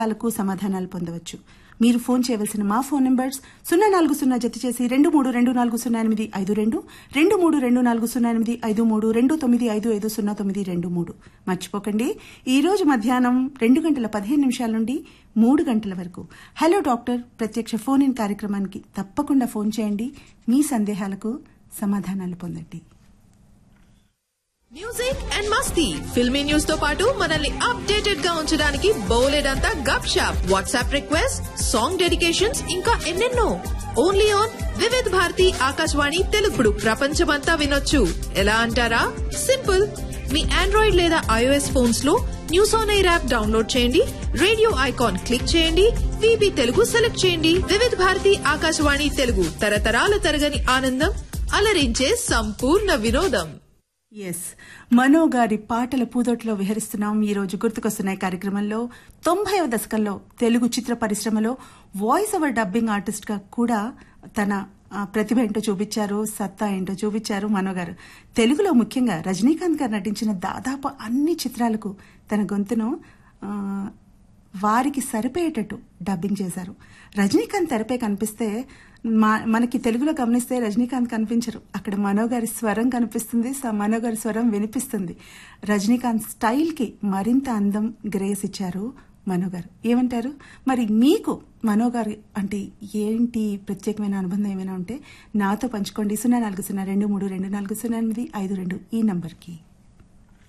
లకు సమాధానాలు పొందవచ్చు మీరు ఫోన్ చేయవలసిన మా ఫోన్ నంబర్స్ సున్నా నాలుగు సున్నా జత చేసి రెండు మూడు రెండు నాలుగు సున్నా ఎనిమిది ఐదు రెండు రెండు మూడు రెండు నాలుగు సున్నా ఎనిమిది ఐదు మూడు రెండు తొమ్మిది ఐదు ఐదు సున్నా తొమ్మిది రెండు మూడు మర్చిపోకండి ఈ రోజు మధ్యాహ్నం రెండు గంటల పదిహేను నిమిషాల నుండి మూడు గంటల వరకు హలో డాక్టర్ ప్రత్యక్ష ఫోన్ ఇన్ కార్యక్రమానికి తప్పకుండా ఫోన్ చేయండి మీ సందేహాలకు సమాధానాలు పొందండి మ్యూజిక్ అండ్ మస్తీ ఫిల్మీ న్యూస్ తో పాటు మనల్ని అప్డేటెడ్ గా ఉంచడానికి బోలెడంతా గప్ షాప్ వాట్సాప్ రిక్వెస్ట్ సాంగ్ డెడికేషన్స్ ఇంకా ఎన్నెన్నో ఓన్లీ ఆన్ వివిధ్ భారతి ఆకాశవాణి తెలుగుడు ప్రపంచమంతా వినొచ్చు ఎలా అంటారా సింపుల్ మీ ఆండ్రాయిడ్ లేదా ఐఓఎస్ ఫోన్స్ లో news on air app download చేయండి రేడియో ఐకాన్ క్లిక్ చేయండి విబి తెలుగు సెలెక్ట్ చేయండి వివిధ భారతి ఆకాశవాణి తెలుగు తరతరాల తరగని ఆనందం అలరించే సంపూర్ణ వినోదం ఎస్ మనో గారి పాటల పూదోట్లో విహరిస్తున్నాం ఈ రోజు గుర్తుకొస్తున్నాయి కార్యక్రమంలో తొంభైవ దశకంలో తెలుగు చిత్ర పరిశ్రమలో వాయిస్ ఓవర్ డబ్బింగ్ ఆర్టిస్ట్ గా కూడా తన ఆ, ప్రతిభ ఏంటో చూపించారు సత్తా ఏంటో చూపించారు మనో గారు తెలుగులో ముఖ్యంగా రజనీకాంత్ గారు నటించిన దాదాపు అన్ని చిత్రాలకు తన గొంతును ఆ, వారికి సరిపోయేటట్టు డబ్బింగ్ చేశారు రజనీకాంత్ తెరపై కనిపిస్తే మా- మనకి తెలుగులో గమనిస్తే రజనీకాంత్ కనిపించరు అక్కడ మనో గారి స్వరం కనిపిస్తుంది స- మనో గారి స్వరం వినిపిస్తుంది రజనీకాంత్ స్టైల్ కి మరింత అందం గ్రేస్ ఇచ్చారు మనో గారు ఏమంటారు మరి మీకు మనో గారు అంటే ఏంటి ప్రత్యేకమైన అనుబంధం ఏమైనా ఉంటే నాతో పంచుకోండి సున్నా నాలుగు సున్నా రెండు మూడు రెండు నాలుగు సున్నా ఎనిమిది ఐదు రెండు ఈ నంబర్కి